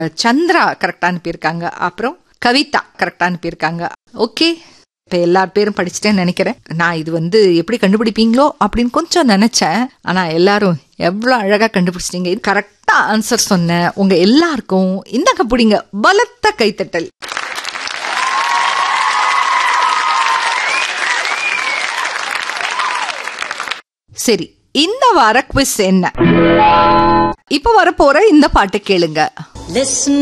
சந்திரா கரெக்டா அனுப்பியிருக்காங்க அப்புறம் கவிதா கரெக்டா அனுப்பியிருக்காங்க ஓகே இப்ப எல்லா பேரும் படிச்சுட்டேன்னு நினைக்கிறேன் நான் இது வந்து எப்படி கண்டுபிடிப்பீங்களோ அப்படின்னு கொஞ்சம் நினைச்சேன் ஆனா எல்லாரும் எவ்வளவு அழகா கண்டுபிடிச்சிட்டீங்க இது கரெக்டா ஆன்சர் சொன்ன உங்க எல்லாருக்கும் இந்தாங்க பிடிங்க பலத்த கைத்தட்டல் சரி இந்த வார குவிஸ் என்ன இப்ப வரப்போற இந்த பாட்டு கேளுங்க Listen